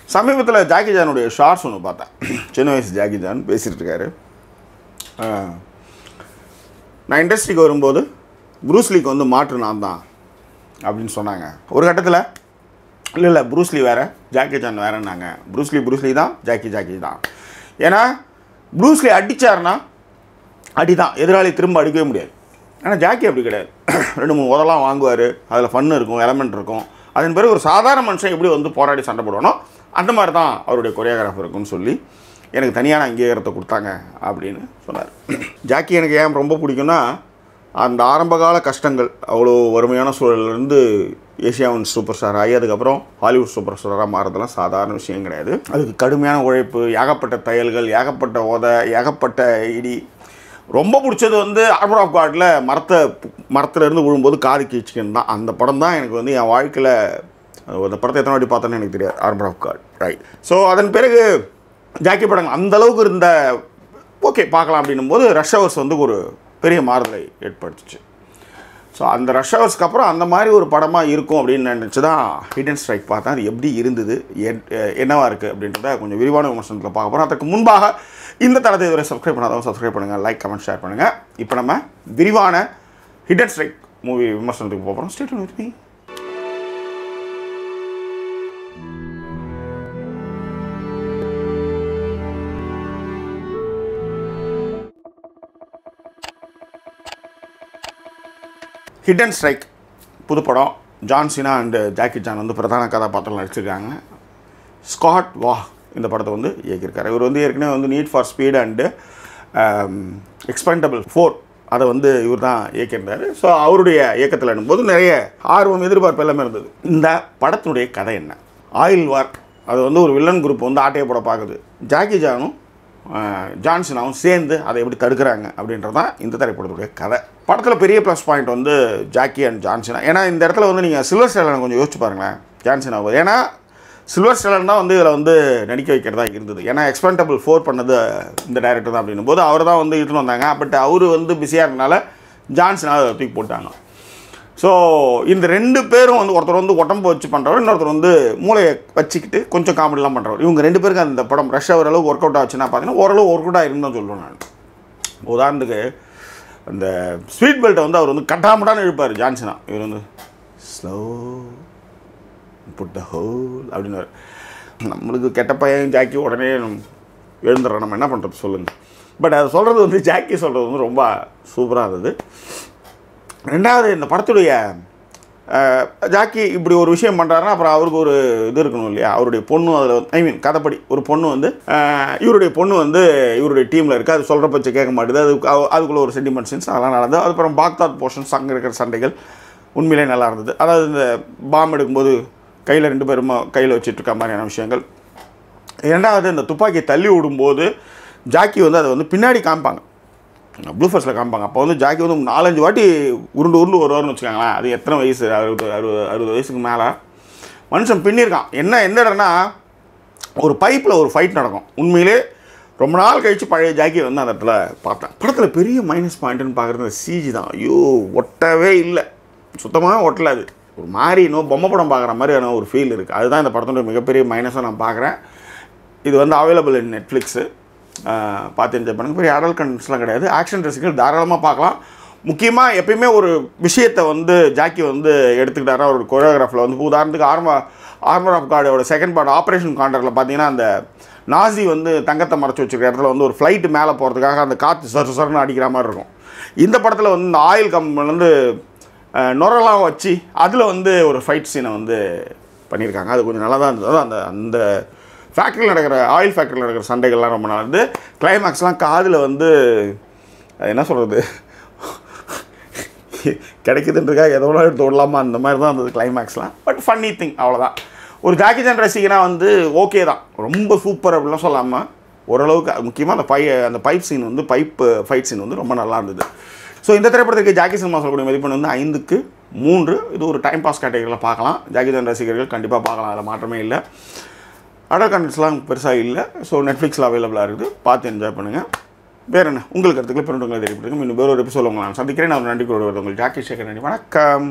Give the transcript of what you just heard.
சமீபத்தில் Jackie ஜானுடைய shorts ஒன்று பார்த்தேன் சின்ன வயசு ஜாக்கி ஜான் பேசிகிட்டு இருக்காரு ஆ, நான் இண்டஸ்ட்ரிக்கு வரும்போது ப்ரூஸ்லிக்கு வந்து மாற்று நான் தான் அப்படின்னு சொன்னாங்க ஒரு கட்டத்தில் இல்லை இல்லை ப்ரூஸ்லி வேறு ஜாக்கி சான் வேறேன்னாங்க ப்ரூஸ்லி ப்ரூஸ்லி தான் ஜாக்கி ஜாக்கி தான் ஏன்னா ப்ரூஸ்லி அடித்தாருன்னா அடி தான் எதிராளி திரும்ப அடிக்கவே முடியாது ஆனால் ஜாக்கி அப்படி கிடையாது ரெண்டு மூணு உதலாம் வாங்குவார் அதில் ஃபன் இருக்கும் எலமெண்ட் இருக்கும் அதன் பிறகு ஒரு சாதாரண மனுஷன் எப்படி வந்து போராடி சண்டை போடுவானோ அந்த மாதிரி தான் அவருடைய கொரியோகிராஃபர் இருக்கும்னு சொல்லி எனக்கு தனியான அங்கீகாரத்தை கொடுத்தாங்க அப்படின்னு சொன்னார் ஜாக்கி எனக்கு ஏன் ரொம்ப பிடிக்கும்னா அந்த ஆரம்பகால கஷ்டங்கள் அவ்வளோ வறுமையான சூழல்லேருந்து ஏஷியாவின் சூப்பர் ஸ்டார் ஆகி அதுக்கப்புறம் ஹாலிவுட் சூப்பர் ஸ்டாராக மாறதெல்லாம் சாதாரண விஷயம் கிடையாது அதுக்கு கடுமையான உழைப்பு ஏகப்பட்ட தையல்கள் ஏகப்பட்ட உதை ஏகப்பட்ட இடி ரொம்ப பிடிச்சது வந்து ஆர்மர் ஆஃப் காட்டில் மரத்தை மரத்துலேருந்து விழும்போது காது கீச்சுக்கன்னு தான் அந்த படம் தான் எனக்கு வந்து என் வாழ்க்கையில் அந்த படத்தை எத்தனை வாட்டி பார்த்தேன்னு எனக்கு தெரியாது armour of God right so அதன் பிறகு ஜாக்கி படங்கள் அந்த அளவுக்கு இருந்த ஓகே பார்க்கலாம் அப்படின்னும் போது ரஷ் ஹவர்ஸ் வந்து ஒரு பெரிய மாறுதலை ஏற்படுத்துச்சு ஸோ அந்த ரஷ் ஹவர்ஸ்க்கு அப்புறம் அந்த மாதிரி ஒரு படமாக இருக்கும் அப்படின்னு நினச்சி தான் ஹிட் அண்ட் ஸ்ட்ரைக் பார்த்தேன் அது எப்படி இருந்தது என்- என்னவா இருக்குது அப்படின்றத கொஞ்சம் விரிவான விமர்சனத்தில் பார்க்க போகிறோம் அதற்கு முன்பாக இந்த தளத்தை இதுவரை சப்ஸ்கிரைப் பண்ணாதவங்க சப்ஸ்கிரைப் பண்ணுங்கள் லைக் கமெண்ட் ஷேர் பண்ணுங்கள் இப்போ நம்ம விரிவான ஹிட் அண்ட் ஸ்ட்ரைக் மூவி விமர்சனத்துக்கு போகிறோம் state with me hit and strike புது படம் John Cena and Jackie Chan வந்து பிரதான கதாபாத்திரம் நடிச்சிருக்காங்க ஸ்காட் வா இந்த படத்தை வந்து இயக்கியிருக்காரு இவர் வந்து ஏற்கனவே வந்து need for speed and expendable four அதை வந்து இவர் தான் இயக்கியிருந்தார் ஸோ அவருடைய இயக்கத்தில் போது நிறைய ஆர்வம் எதிர்பார்ப்பு எல்லாமே இருந்தது இந்த படத்தினுடைய கதை என்ன ஆயில் வார் அது வந்து ஒரு வில்லன் குரூப் வந்து ஆட்டையை போட பார்க்குது ஜாக்கி ஜானும் அஹ், ஜான்சனாவும் சேர்ந்து அதை எப்படி தடுக்கிறாங்க அப்படின்றது தான் இந்த திரைப்படத்துடைய கதை படத்தில் பெரிய ப்ளஸ் பாயிண்ட் வந்து ஜாக்கி அண்ட் ஜான்சனா ஏன்னா இந்த இடத்துல வந்து நீங்கள் சில்வர் ஸ்டேலனை கொஞ்சம் யோசிச்சு பாருங்களேன் ஜான்சனா ஏன்னா சில்வர் ஸ்டேலன் தான் வந்து இதில் வந்து நடிக்க வைக்கிறதா இருந்தது ஏன்னா எக்ஸ்பெண்டபிள் ஃபோர் பண்ணது இந்த டைரக்டர் தான் அப்படின்னும் போது அவர் தான் வந்து இட்டுன்னு வந்தாங்க பட் அவர் வந்து பிஸியாக இருந்தனால ஜான்சனா அதை தூக்கி போட்டாங்க ஸோ இந்த ரெண்டு பேரும் வந்து ஒருத்தர் வந்து உடம்பு வச்சு பண்ணுறவர் இன்னொருத்தர் வந்து மூளையை வச்சுக்கிட்டு கொஞ்சம் காமெடிலாம் பண்ணுறவர் இவங்க ரெண்டு பேருக்கு அந்த படம் ரஷ் ஆகிற அளவுக்கு ஒர்க் அவுட் ஆச்சுன்னா பார்த்தீங்கன்னா ஓரளவு ஒர்க் அவுட் ஆகிருந்தா சொல்லுவேன் நான் உதாரணத்துக்கு அந்த ஸ்வீட் பெல்ட்டை வந்து அவர் வந்து கட்டாமட்டான்னு இழுப்பார் ஜான்சனா இவர் வந்து ஸ்லோ புட் த ஹோல் அப்படின்னு நம்மளுக்கு கெட்ட பையன் ஜாக்கி உடனே எழுந்துடுறோம் நம்ம என்ன பண்ணுறது சொல்லுங்கள் பட் அதை சொல்கிறது வந்து ஜாக்கி சொல்கிறது வந்து ரொம்ப சூப்பராக இருந்தது ரெண்டாவது இந்த படத்துடைய அஹ், ஜாக்கி இப்படி ஒரு விஷயம் பண்ணுறாருன்னா அப்புறம் அவருக்கு ஒரு இது இருக்கணும் இல்லையா அவருடைய பொண்ணு அதில் ஐ மீன் கதைப்படி ஒரு பொண்ணு வந்து அஹ், இவருடைய பொண்ணு வந்து இவருடைய டீமில் இருக்குது அது சொல்கிற பட்சம் கேட்க மாட்டுது அது அவ- அதுக்குள்ள ஒரு சென்டிமெண்ட் சீன்ஸ் அதெல்லாம் நடந்தது அதுக்கப்புறம் பாக்தாத் போர்ஷன்ஸ் அங்கே இருக்கிற சண்டைகள் உண்மையிலே நல்லா இருந்தது அதாவது இந்த பாம் எடுக்கும்போது கையில் ரெண்டு பேரும் கையில் வச்சுட்டு இருக்க மாதிரியான விஷயங்கள் இரண்டாவது இந்த துப்பாக்கியை தள்ளி விடும்போது ஜாக்கி வந்து அதை வந்து பின்னாடி காமிப்பாங்க ப்ளூ ஃபர்ஸ்ட்டில் காமிப்பாங்க அப்போ வந்து ஜாக்கி வந்து நாலஞ்சு வாட்டி உருண்டு உருண்டு வருவார்னு வச்சுக்கோங்களேன் அது எத்தனை வயசு அறுபது அறுபது அறுபது வயசுக்கு மேலே மனுஷன் பின்னிருக்கான் என்ன எந்த இடம்னா ஒரு பைப்பில் ஒரு ஃபைட் நடக்கும் உண்மையிலே ரொம்ப நாள் கழித்து பழைய ஜாக்கி வந்து அந்த இடத்துல பார்த்தேன் படத்தில் பெரிய மைனஸ் பாயிண்ட்டுன்னு பார்க்குறது அந்த சிஜி தான் ஐயோ ஒட்டவே இல்லை சுத்தமாக ஒட்டல அது ஒரு மாதிரி இன்னும் பொம்மை படம் பார்க்குற மாதிரியான ஒரு ஃபீல் இருக்குது அதுதான் இந்த படத்தோட மிகப்பெரிய மைனஸாக நான் பார்க்குறேன் இது வந்து அவைலபிள் இன் நெட்ஃப்ளிக்ஸு பார்த்து என்ஜாய் பண்ணுங்க பெரிய அடல் கண்டென்ட்ஸ்லாம் கிடையாது ஆக்ஷன் ரசிகர்கள் தாராளமாக பார்க்கலாம் முக்கியமாக எப்பயுமே ஒரு விஷயத்தை வந்து ஜாக்கி வந்து எடுத்துக்கிட்டாரா ஒரு கொரியோகிராஃபில் வந்து இப்ப உதாரணத்துக்கு ஆர்மா ஆர்மர் ஆஃப் கார்டோட செகண்ட் பார்ட் ஆப்ரேஷன் கான்ட்ராக்டில் பார்த்தீங்கன்னா அந்த நாசி வந்து தங்கத்தை மறைச்சி வச்சிருக்க இடத்துல வந்து ஒரு ஃப்ளைட்டு மேலே போகிறதுக்காக அந்த காற்று சரு சருன்னு அடிக்கிற மாதிரி இருக்கும் இந்த படத்தில் வந்து இந்த ஆயில் கம்பெனிலேருந்து நுரெல்லாம் வச்சு அதில் வந்து ஒரு ஃபைட் சீனை வந்து பண்ணியிருக்காங்க அது கொஞ்சம் நல்லா தான் இருந்தது அதான் அந்த அந்த ஃபேக்ட்ரியில் நடக்கிற ஆயில் ஃபேக்ட்ரியில் நடக்கிற சண்டைகள்லாம் ரொம்ப நல்லா இருந்து கிளைமேக்ஸ்லாம் காதில் வந்து அது என்ன சொல்கிறது கிடைக்குதுன்றதுக்காக எதோ ஒன்று எடுத்து விடலாமா அந்த மாதிரி தான் இருந்தது கிளைமேக்ஸ்லாம் பட் ஃபன்னி திங் அவ்வளோதான் ஒரு ஜாக்கி சான் ரசிகனா வந்து ஓகே தான் ரொம்ப சூப்பர் அப்படிலாம் சொல்லாமல் ஓரளவுக்கு முக்கியமாக அந்த பை அந்த பைப் சீன் வந்து பைப் ஃபைட் சீன் வந்து ரொம்ப நல்லா இருந்தது ஸோ இந்த திரைப்படத்துக்கு ஜாக்கி சினிமா சொல்லக்கூடிய மதிப்பெண் வந்து ஐந்துக்கு மூன்று இது ஒரு டைம் பாஸ் கேட்டகரியில் பார்க்கலாம் ஜாக்கி சான் ரசிகர்கள் கண்டிப்பாக பார்க்கலாம் அதில் மாற்றமே இல்லை அடல் கண்டென்ட்ஸ்லாம் பெருசாக இல்லை ஸோ நெட்ஃப்ளிக்ஸில் அவைலபிளாக இருக்குது பார்த்து என்ஜாய் பண்ணுங்கள் வேறு என்ன உங்களுக்கு கருத்துக்களை பிறந்தவங்களை தெரியப்படுங்க இன்னும் வேறு ஒரு எபிசோட உங்களை நான் சந்திக்கிறேன் நான் ஒரு நன்றி கூட வருது உங்களுக்கு ஜாக்கி சேகர் நன்றி வணக்கம்